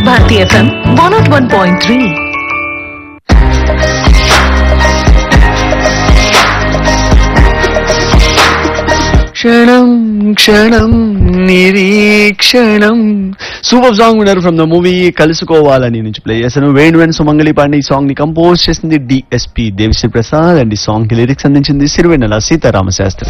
Bharati FM one nought one point three క్షణం క్షణం నిరీక్షణం సూపర్ సాంగ్ విన్నారు ఫ్రమ్ ద మూవీ కలుసుకోవాలని నుంచి ప్లే చేశాను వేణు వేణు సుమంగళి పాండే ఈ సాంగ్ ని కంపోజ్ చేసింది డిఎస్పి దేవిశ్రీ ప్రసాద్ అండ్ ఈ సాంగ్ కి లిరిక్స్ అందించింది సిరివెన్నెల సీతారామ శాస్త్రి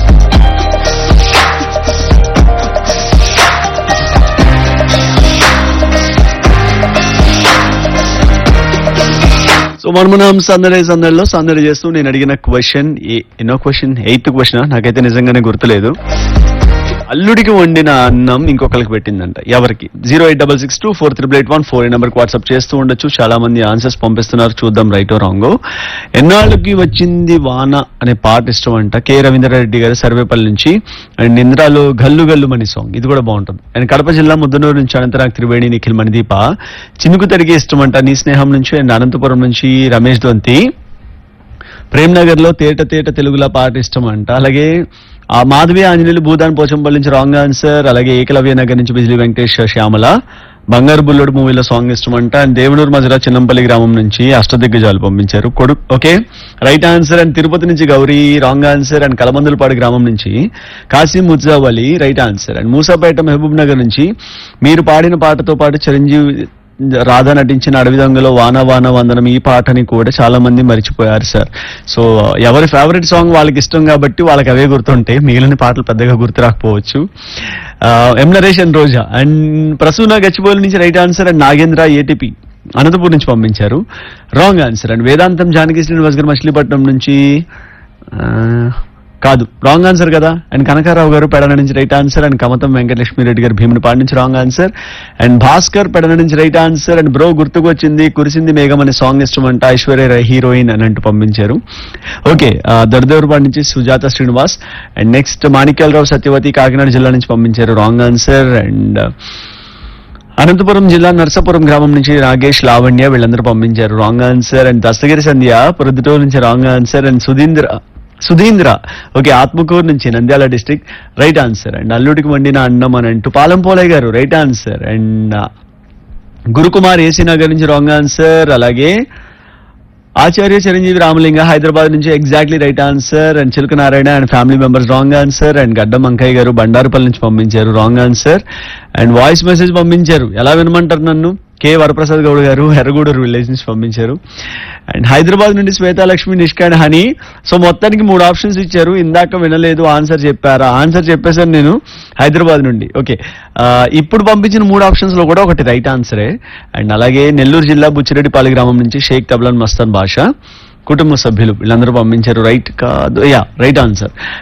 సో మనం మనం సందడి సందడిలో సందడి చేస్తూ నేను అడిగిన క్వశ్చన్ ఎన్నో క్వశ్చన్ ఎయిత్ క్వశ్చన్ నాకైతే నిజంగానే గుర్తులేదు అల్లుడికి వండిన అన్నం ఇంకొకరికి పెట్టిందంట ఎవరికి zero eight double six two four triple eight one four ఈ నెంబర్కి వాట్సాప్ చేస్తూ ఉండొచ్చు చాలా మంది ఆన్సర్స్ పంపిస్తున్నారు చూద్దాం రైట్ రాంగ్ ఎన్నాళ్ళకి వచ్చింది వాన అనే పాట ఇష్టం అంట కె రవీంద్రారెడ్డి గారు సర్వేపల్లి నుంచి అండ్ ఇంద్రాలు గల్లు గల్లు మని సాంగ్ ఇది కూడా బాగుంటుంది అండ్ కడప జిల్లా ముద్దనూరు నుంచి అనంతరాగ్ త్రివేణి నిఖిల్ మణిదీప చినుకు తరిగే ఇష్టం అంట నీ స్నేహం నుంచి అండ్ అనంతపురం నుంచి రమేష్ దొంతి ప్రేమ్ నగర్ లో తేట తేట తెలుగులా పాట ఇష్టం అంట అలాగే ఆ మాధవి ఆంజనేయులు భూదాన్ పోచంపల్లి నుంచి రాంగ్ ఆన్సర్ అలాగే ఏకలవ్య నగర్ నుంచి బిజిలీ వెంకటేష్ శ్యామల బంగారు బుల్లడు మూవీలో సాంగ్ ఇష్టం అంట అండ్ దేవనూరు మజరా చిన్నంపల్లి గ్రామం నుంచి అష్టదిగ్గజాలు పంపించారు కొడు okay right answer and Tirupati నుంచి Gowri wrong answer and Kalamandulapadu గ్రామం నుంచి Kasim Mujjavali right answer and Musapeta Mahabubnagar నుంచి మీరు పాడిన పాటతో పాటు చిరంజీవి రాధా నటించిన అడవి దొంగలో వాన వాన వందనం ఈ పాటని కూడా చాలా మంది మర్చిపోయారు సార్ సో ఎవరి ఫేవరెట్ సాంగ్ వాళ్ళకి ఇష్టం కాబట్టి వాళ్ళకి అవే గుర్తుంటాయి మిగిలిన పాటలు పెద్దగా గుర్తు రాకపోవచ్చు ఆ, M Naresh and Roja and Prasuna Gachibowli నుంచి right answer and Nagendra ATP Anantapur నుంచి పంపించారు రాంగ్ ఆన్సర్ అండ్ వేదాంతం జానకి శ్రీనివాస్ గారు మచిలీపట్నం నుంచి ఆ, కాదు రాంగ్ ఆన్సర్ కదా అండ్ కనకారావు గారు పెడన నుంచి right answer and Kamatham Venkatalakshmi Reddy గారు భీమునిపాడు నుంచి wrong answer and Bhaskar Pedana నుంచి రైట్ ఆన్సర్ అండ్ బ్రో గుర్తుకు వచ్చింది కురిసింది మేఘం అనే సాంగ్ ఇష్టం అంట ఐశ్వర్య రాయ్ హీరోయిన్ అని అంటూ పంపించారు ఓకే దొరదేవరపాడు నుంచి సుజాత శ్రీనివాస్ అండ్ నెక్స్ట్ మాణిక్యాలరావు సత్యవతి కాకినాడ జిల్లా నుంచి పంపించారు రాంగ్ ఆన్సర్ అండ్ అనంతపురం జిల్లా నర్సాపురం గ్రామం నుంచి నాగేష్ లావణ్య వీళ్ళందరూ పంపించారు wrong answer and Dastagiri Sandhya Proddatur నుంచి wrong answer and Sudheendra Sudheendra okay Atmakur నుంచి Nandyal district right answer and అల్లుడికి వండిన అన్నం అని అంటూ పాలం పోలయ్య గారు right answer and Gurukumar AC Nagar నుంచి రాంగ్ ఆన్సర్ అలాగే ఆచార్య చిరంజీవి రామలింగ హైదరాబాద్ నుంచి exactly right answer and Chiluka Narayana and family members wrong answer and Gaddam Vankayya గారు బండారుపల్లి నుంచి పంపించారు wrong answer and voice message పంపించారు ఎలా వినమంటారు నన్ను కె వరప్రసాద్ గౌడ్ గారు ఎర్రగూడూరు విలేజ్ నుంచి పంపించారు అండ్ హైదరాబాద్ నుండి శ్వేతాలక్ష్మి నిష్కాన్ హనీ సో మొత్తానికి మూడు ఆప్షన్స్ ఇచ్చారు ఇందాక వినలేదు ఆన్సర్ చెప్పారా ఆన్సర్ చెప్పేసాను నేను హైదరాబాద్ నుండి ఓకే ఇప్పుడు పంపించిన మూడు ఆప్షన్స్ లో కూడా ఒకటి రైట్ ఆన్సరే అండ్ అలాగే నెల్లూరు జిల్లా బుచ్చిరెడ్డిపాలి గ్రామం నుంచి షేక్ తబ్లాన్ మస్తాన్ బాషా కుటుంబ సభ్యులు వీళ్ళందరూ పంపించారు రైట్ కాదు యా రైట్ ఆన్సర్